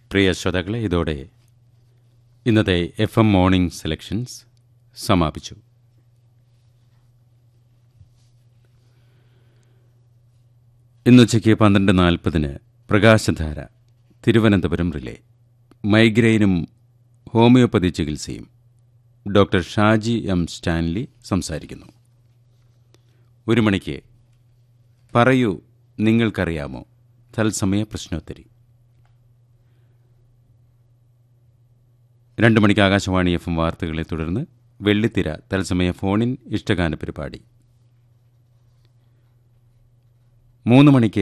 പ്രിയ ശ്രോതാക്കളെ ഇതോടെ ഇന്നത്തെ എഫ് എം മോർണിംഗ് സെലക്ഷൻസ് സമാപിച്ചു ഇന്നുച്ചയ്ക്ക് പന്ത്രണ്ട് നാൽപ്പതിന് പ്രകാശധാര തിരുവനന്തപുരം റിലേ മൈഗ്രെയിനും ഹോമിയോപ്പതി ചികിത്സയും ഡോക്ടർ ഷാജി എം സ്റ്റാൻലി സംസാരിക്കുന്നു ഒരു മണിക്ക് പറയൂ നിങ്ങൾക്കറിയാമോ തത്സമയ പ്രശ്നോത്തരി രണ്ട് മണിക്ക് ആകാശവാണി എഫ് എം വാർത്തകളെ തുടർന്ന് വെള്ളിത്തിര തത്സമയ ഫോണിൻ ഇഷ്ടഗാന പരിപാടി മൂന്ന് മണിക്ക്